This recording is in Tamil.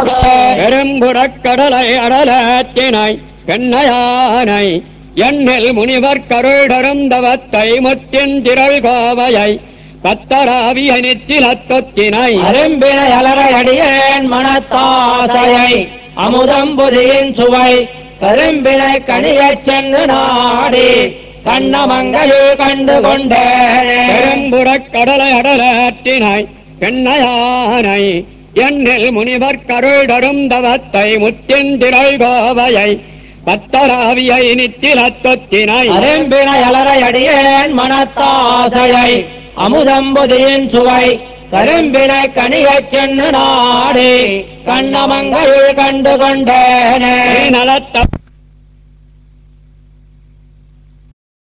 பெரும்புறக் கடலை அடலத்தினை பெண்ணையானை எண்ணில் முனிவர் கருடருந்தவத்தை முத்தின் திரள் கோவையை பத்தராவிய நித்திலத்தொத்தினை அரும்பினை அலரையடியேன் மனத்தாசையை அமுதம் புதியின் சுவை கரும்பினை கனியச் சென்று நாடி கண்ணமங்கையில் கண்டு கொண்டேனே பெரும்புறக் கடலை அடலத்தினை பெண்ணையானை எண்ணில் முனிவர் கருடருந்தவத்தை முத்தின் திரள் கோவையை பத்தராவியை நித்திலத்தொத்தினை அரும்பினை அலரையடியேன் மனத்தாசையை அமுதம் புதியின் சுவை கரும்பினை கனியச் சென்று நாடி கண்ணமங்கையில் கண்டு கொண்டேனே நலத்த